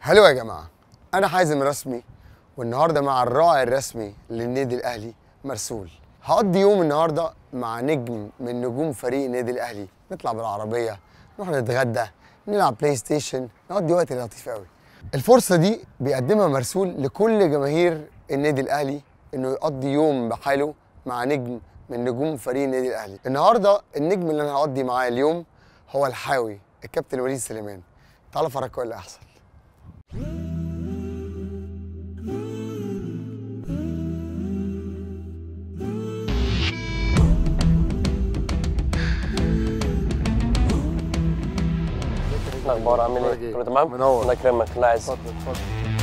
حلو يا جماعه انا حازم رسمي والنهارده مع الراعي الرسمي للنادي الاهلي مرسول هقضي يوم النهارده مع نجم من نجوم فريق النادي الاهلي نطلع بالعربيه نروح نتغدى نلعب بلاي ستيشن نقضي وقت لطيف قوي الفرصه دي بيقدمها مرسول لكل جماهير النادي الاهلي انه يقضي يوم بحاله مع نجم من نجوم فريق النادي الاهلي النهارده النجم اللي انا هقضي معاه اليوم هو الحاوي الكابتن وليد سليمان تعالوا افرجكم ايه اللي هيحصل الاخبار عامل أخبارك ايه؟ إيه؟ كله تمام؟ منور. الله يكرمك الله يعزك اتفضل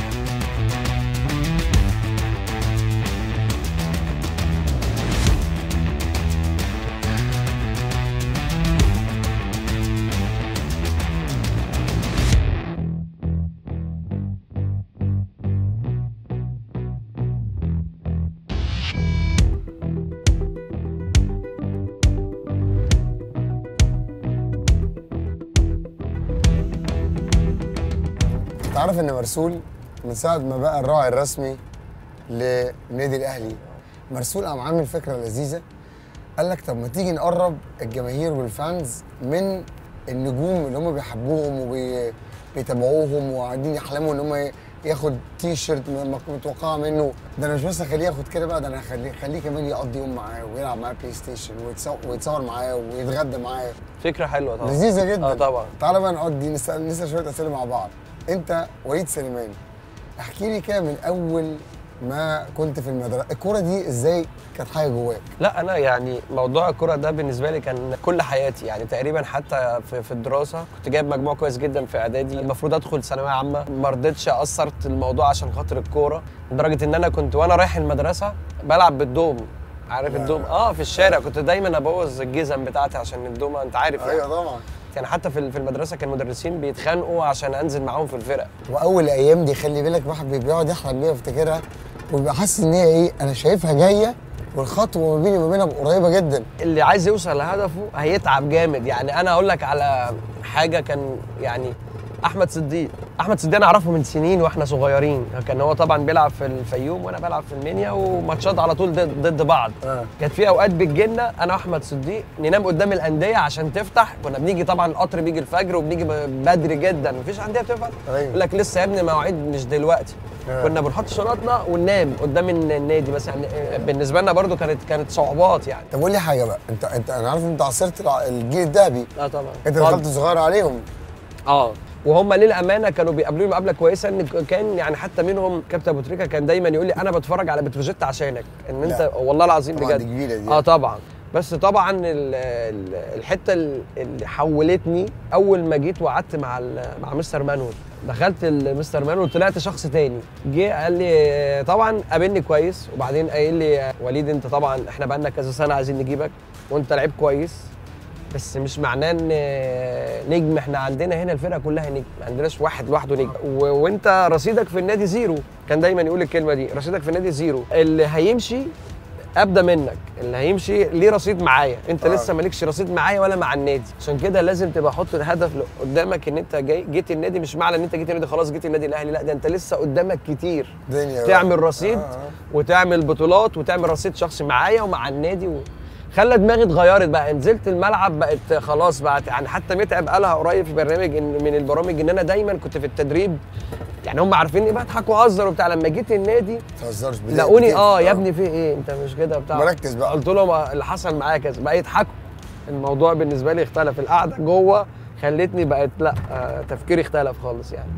تعرف ان مرسول من ساعه ما بقى الراعي الرسمي للنادي الاهلي مرسول قام عامل فكره لذيذه قال لك طب ما تيجي نقرب الجماهير والفانز من النجوم اللي هم بيحبوهم وبيتابعوهم وقاعدين يحلموا ان هم ياخد تي شيرت م- متوقعه منه ده انا مش بس اخليه ياخد كده بقى ده انا هخليه خليه كمان يقضي يوم معاه ويلعب معاه بلاي ستيشن ويتصور, ويتصور معاه ويتغدى معاه فكره حلوه طبعا لذيذه جدا اه طبعا تعالى بقى نقضي نسال نسال شويه اسئله مع بعض انت وليد سليمان احكي لي كده من اول ما كنت في المدرسه الكوره دي ازاي كانت حاجه جواك لا انا يعني موضوع الكره ده بالنسبه لي كان كل حياتي يعني تقريبا حتى في, في الدراسه كنت جايب مجموع كويس جدا في اعدادي المفروض ادخل ثانويه عامه ما رضيتش اثرت الموضوع عشان خاطر الكوره لدرجه ان انا كنت وانا رايح المدرسه بلعب بالدوم عارف لا. الدوم اه في الشارع كنت دايما ابوظ الجزم بتاعتي عشان الدومه انت عارف يعني. طبعا يعني حتى في في المدرسه كان المدرسين بيتخانقوا عشان انزل معاهم في الفرق واول ايام دي خلي بالك واحد بيقعد يحلم بيها ويفتكرها ويبقى حاسس ان هي ايه انا شايفها جايه والخطوه ما بيني وما بينها قريبه جدا اللي عايز يوصل لهدفه هيتعب جامد يعني انا اقول لك على حاجه كان يعني احمد صديق احمد صديق انا اعرفه من سنين واحنا صغيرين كان هو طبعا بيلعب في الفيوم وانا بلعب في المنيا وماتشات على طول ضد, ضد بعض آه. كانت في اوقات بتجيلنا انا واحمد صديق ننام قدام الانديه عشان تفتح كنا بنيجي طبعا القطر بيجي الفجر وبنيجي بدري جدا مفيش انديه بتفتح أيوة. يقول لك لسه يا ابني مواعيد مش دلوقتي آه. كنا بنحط شنطنا وننام قدام النادي بس يعني بالنسبه لنا برضو كانت كانت صعوبات يعني طب قول لي حاجه بقى انت انت انا عارف ان انت عاصرت الع- الجيل الذهبي اه طبعا انت اتفضل. دخلت صغير عليهم اه وهم للامانه كانوا بيقابلوني مقابله كويسه ان كان يعني حتى منهم كابتن ابو تريكه كان دايما يقول لي انا بتفرج على بتروجيت عشانك ان انت لا. والله العظيم طبعا دي بجد كبيره دي اه طبعا بس طبعا ال- ال- الحته ال- اللي حولتني اول ما جيت وقعدت مع ال- مع مستر مانويل دخلت المستر مانويل طلعت شخص تاني جه قال لي طبعا قابلني كويس وبعدين قايل لي وليد انت طبعا احنا بقالنا كذا سنه عايزين نجيبك وانت لعيب كويس بس مش معناه ان نجم احنا عندنا هنا الفرقه كلها نجم ما عندناش واحد لوحده نجم و... وانت رصيدك في النادي زيرو كان دايما يقول الكلمه دي رصيدك في النادي زيرو اللي هيمشي ابدا منك اللي هيمشي ليه رصيد معايا انت آه. لسه مالكش رصيد معايا ولا مع النادي عشان كده لازم تبقى حاطط الهدف قدامك ان انت جاي جيت النادي مش معنى ان انت جيت النادي خلاص جيت النادي الاهلي لا ده انت لسه قدامك كتير دنيا بقى. تعمل رصيد آه، آه. وتعمل بطولات وتعمل رصيد شخصي معايا ومع النادي و... خلى دماغي اتغيرت بقى نزلت الملعب بقت خلاص بقت يعني حتى متعب قالها قريب في برنامج إن من البرامج ان انا دايما كنت في التدريب يعني هم عارفين اني بضحك واهزر وبتاع لما جيت النادي ما تهزرش بداية- لاقوني بداية. اه يا ابني في ايه انت مش كده بتاع مركز بقى قلت لهم آه، اللي حصل معايا كذا بقى يضحكوا الموضوع بالنسبه لي اختلف القعده جوه خلتني بقت لا آه تفكيري اختلف خالص يعني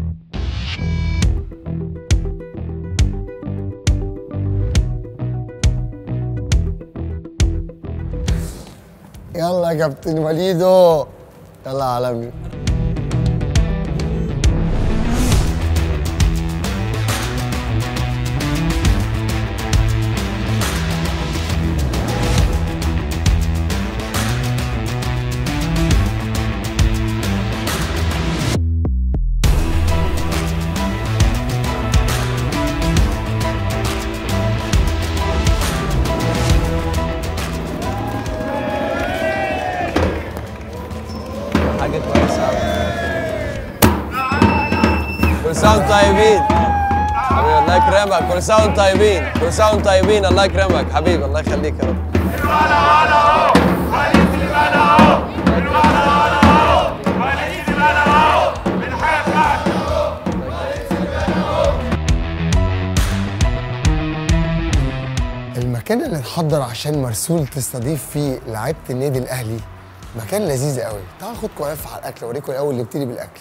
يلا يا كابتن وليدو يلا يا عالمي حاجه كويسه كل سنه وانتم طيبين حبيبي الله يكرمك كل سنه وانتم طيبين كل سنه وانتم طيبين الله يكرمك حبيبي الله يخليك يا رب المكان اللي اتحضر عشان مرسول تستضيف فيه لعيبه النادي الاهلي مكان لذيذ قوي تعالوا خدكم لفه على الاكل اوريكم الاول نبتدي بالاكل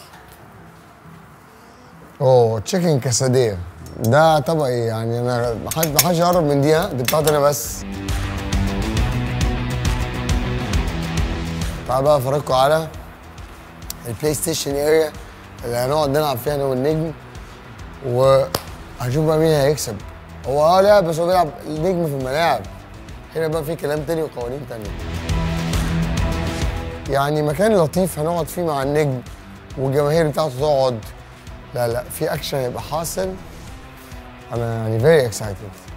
اوه تشيكن كاسادية ده طبق ايه يعني انا ما حد- ما حدش يقرب من دي ها دي بتاعتي انا بس تعالوا بقى افرجكم على البلاي ستيشن اريا اللي هنقعد نلعب فيها انا والنجم وهنشوف بقى مين هيكسب هو اه لعب بس هو بيلعب النجم في الملاعب هنا بقى في كلام تاني وقوانين تانية يعني مكان لطيف هنقعد فيه مع النجم والجماهير بتاعته تقعد لا لا في اكشن هيبقى حاصل انا يعني فيري اكسايتد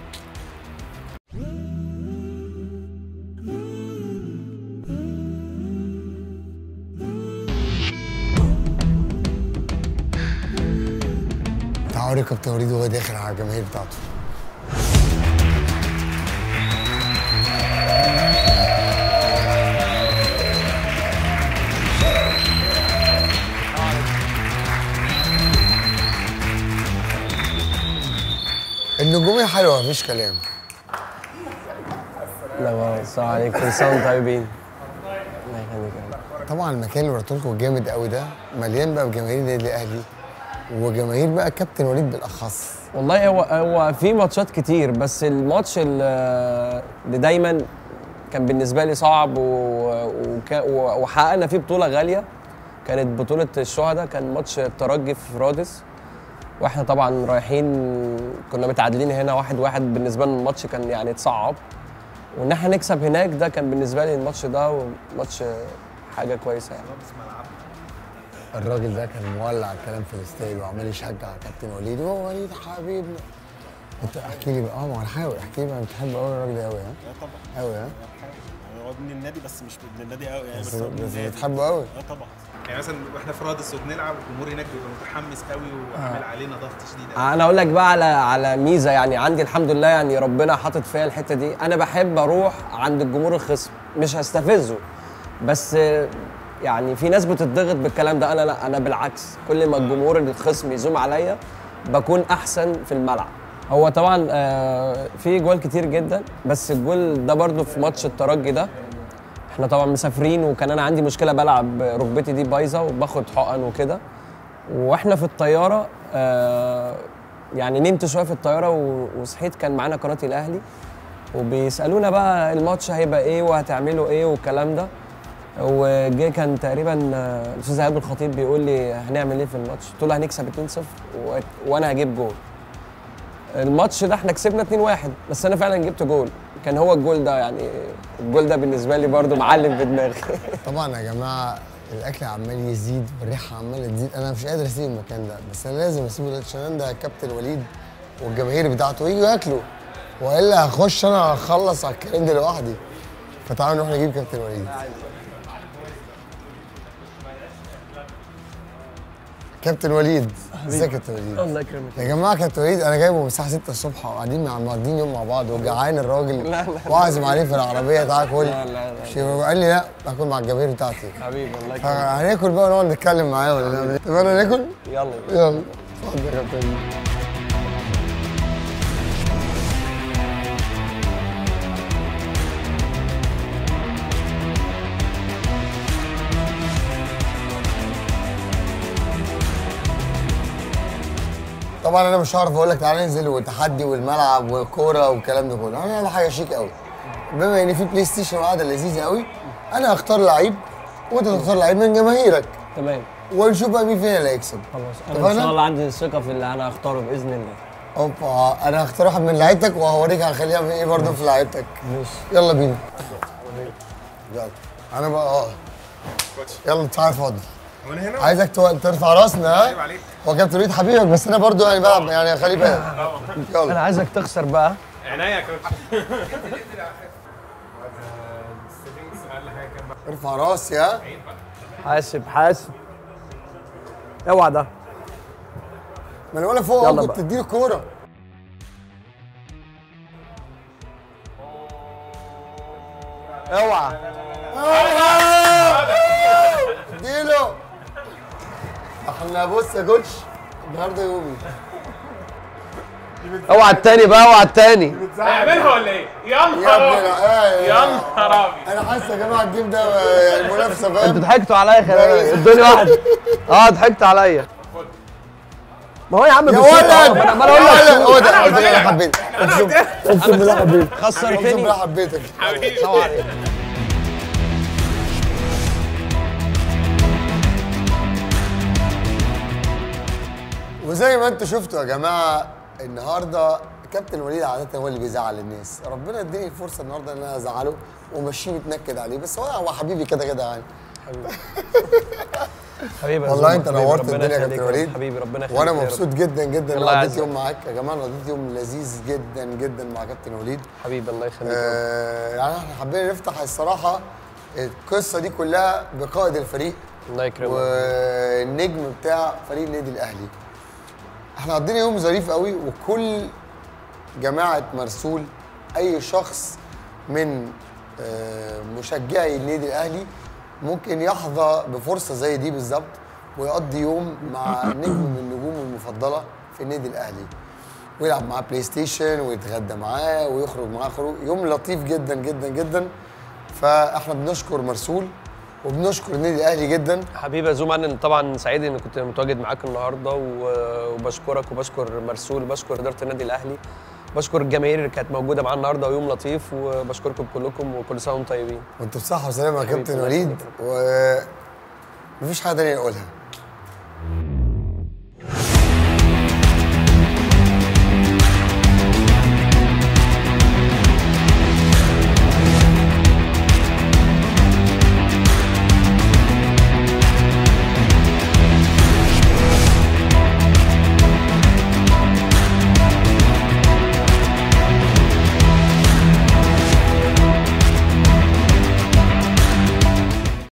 تعالوا اوريكم كابتن وليد وهو داخل على الجماهير بتاعته النجومية حلوة مفيش كلام لا السلام عليكم كل سنه وانتم طيبين الله يخليك يا رب طبعا المكان اللي رحت لكم الجامد قوي ده مليان بقى بجماهير النادي الاهلي وجماهير بقى كابتن وليد بالاخص والله هو هو في ماتشات كتير بس الماتش ال- اللي دايما كان بالنسبه لي صعب و- وكا- و- وحققنا فيه بطوله غاليه كانت بطوله الشهداء كان ماتش الترجي في رادس واحنا طبعا رايحين كنا متعادلين هنا واحد واحد بالنسبه لنا الماتش كان يعني اتصعب وان احنا نكسب هناك ده كان بالنسبه لي الماتش ده ماتش حاجه كويسه يعني الراجل ده كان مولع الكلام في الاستاد وعمال يشجع كابتن وليد هو وليد حبيبنا انت احكي لي بقى اه ما انا هحاول احكي لي بقى انت بتحب قوي الراجل ده قوي ها اه طبعا قوي ها هو ابن النادي بس مش ابن النادي قوي يعني بس بس هو ابن بس النادي بتحبه قوي اه طبعا يعني مثلا واحنا في رادس وبنلعب الجمهور هناك بيبقى متحمس قوي وعامل علينا ضغط شديد قوي انا اقول لك بقى على على ميزه يعني عندي الحمد لله يعني ربنا حاطط فيا الحته دي انا بحب اروح عند الجمهور الخصم مش هستفزه بس آه، يعني في ناس بتضغط بالكلام ده انا لا انا بالعكس كل ما الجمهور الخصم يزوم عليا بكون احسن في الملعب هو طبعا آه، في جوال كتير جدا بس الجول ده برضو في ماتش الترجي ده احنا طبعا مسافرين وكان انا عندي مشكله بلعب ركبتي دي بايظه وباخد حقن وكده واحنا في الطياره آه يعني نمت شويه في الطياره و- وصحيت كان معانا قناه الاهلي وبيسالونا بقى الماتش هيبقى ايه وهتعملوا ايه والكلام ده وجه كان تقريبا آه، الاستاذ ايهاب الخطيب بيقول لي هنعمل ايه في الماتش قلت له هنكسب 2-0 و... وانا هجيب جول الماتش ده احنا كسبنا 2-1 بس انا فعلا جبت جول كان هو الجول ده يعني الجول ده بالنسبه لي برضو معلم في دماغي طبعا يا جماعه الاكل عمال يزيد والريحه عماله تزيد انا مش قادر اسيب المكان ده بس انا لازم اسيبه ده عشان ده كابتن وليد والجماهير بتاعته يجوا ياكلوا والا هخش انا اخلص على الكلام ده لوحدي فتعالوا نروح نجيب كابتن وليد كابتن وليد ازيك يا كابتن وليد الله يكرمك يا جماعه كابتن وليد انا جايبه من الساعه 6 الصبح وقاعدين مع مقضيين يوم مع بعض وجعان الراجل لا، لا. واعزم عليه في العربيه تعالى كل لا، لا، لا. شيء قال لي لا اكل مع الجماهير بتاعتي حبيبي الله يكرمك فهناكل بقى ونقعد نتكلم معاه ولا نعمل ايه؟ طب انا ناكل؟ يلا يلا اتفضل يا كابتن طبعا انا مش هعرف اقول لك تعالى ننزل والتحدي والملعب والكوره والكلام ده كله انا هعمل حاجه شيك قوي بما ان في بلاي ستيشن وقعده لذيذه قوي انا هختار لعيب وانت تختار لعيب من جماهيرك تمام ونشوف بقى مين فينا اللي هيكسب خلاص طب انا ان أنا- شاء الله عندي الثقه في اللي انا هختاره باذن الله اوبا انا هختار واحد من لعيبتك وهوريك هخليها من ايه برضه في لعيبتك يلا بينا يلا انا بقى اه يلا تعالى اتفضل وانا هنا عايزك تو- ترفع راسنا عيب ها عليك هو كابتن وليد حبيبك بس انا برضه يعني بلعب يعني خلي بالك انا يلا عايزك تخسر بقى عينيا يا كابتن ارفع راسي ها حاسب حاسب اوعى ده ما انا وانا فوق يلا أهو كنت بقى. تديني الكوره اوعى اديله احنا بص يا كوتش النهارده يومي اوعى التاني بقى اوعى التاني هيعملها ولا ايه؟ يا يا ابني نهار أبيض. لا آه، يا نهار ابيض انا حاسس يا جماعه الجيم ده آه، يعني منافسه انتوا فاهم ضحكتوا عليا خلي بالك ادوني واحده اه ضحكتوا عليا ما هو يا عم يا بالصدفة ولد أهو، ما انا ما أنا اقول يا لك ولد هو ده أنا اقسم بالله قلت حبيتك اقسم اقسم بالله حبيبي اقسم خسرتني بالله حبيتك حبيبي سلام عليكم وزي ما انتم شفتوا يا جماعه النهارده كابتن وليد عاده هو اللي بيزعل الناس ربنا اديني الفرصه النهارده ان انا ازعله ومشيه متنكد عليه بس هو هو حبيبي كده كده يعني حبيبي يا والله زوما، انت حبيبي، نورت ربنا الدنيا يا يخليك كابتن يا رب. وليد حبيبي ربنا يخليك وانا يا رب. مبسوط جدا جدا ان الله انا قضيت يعزك. يوم معاك يا جماعه انا قضيت يوم لذيذ جدا جدا مع كابتن وليد حبيبي الله يخليك يا رب. آه يعني احنا حبينا نفتح الصراحه القصه دي كلها بقائد الفريق الله يكرمك والنجم بتاع فريق النادي الاهلي احنا قضينا يوم ظريف قوي وكل جماعه مرسول اي شخص من آه، مشجعي النادي الاهلي ممكن يحظى بفرصه زي دي بالظبط ويقضي يوم مع نجم من النجوم المفضله في النادي الاهلي ويلعب معاه بلاي ستيشن ويتغدى معاه ويخرج معاه خروج يوم لطيف جدا جدا جدا فاحنا بنشكر مرسول وبنشكر النادي الاهلي جدا حبيبي يا زوما انا طبعا سعيد اني كنت متواجد معاك النهارده و- وبشكرك وبشكر مرسول وبشكر اداره النادي الاهلي بشكر الجماهير اللي كانت موجوده معانا النهارده ويوم لطيف وبشكركم كلكم وكل سنه وانتم طيبين وانتوا بصحة وسلامة يا حبيبي، كابتن الله وليد يخليك. و مفيش حاجة تانية نقولها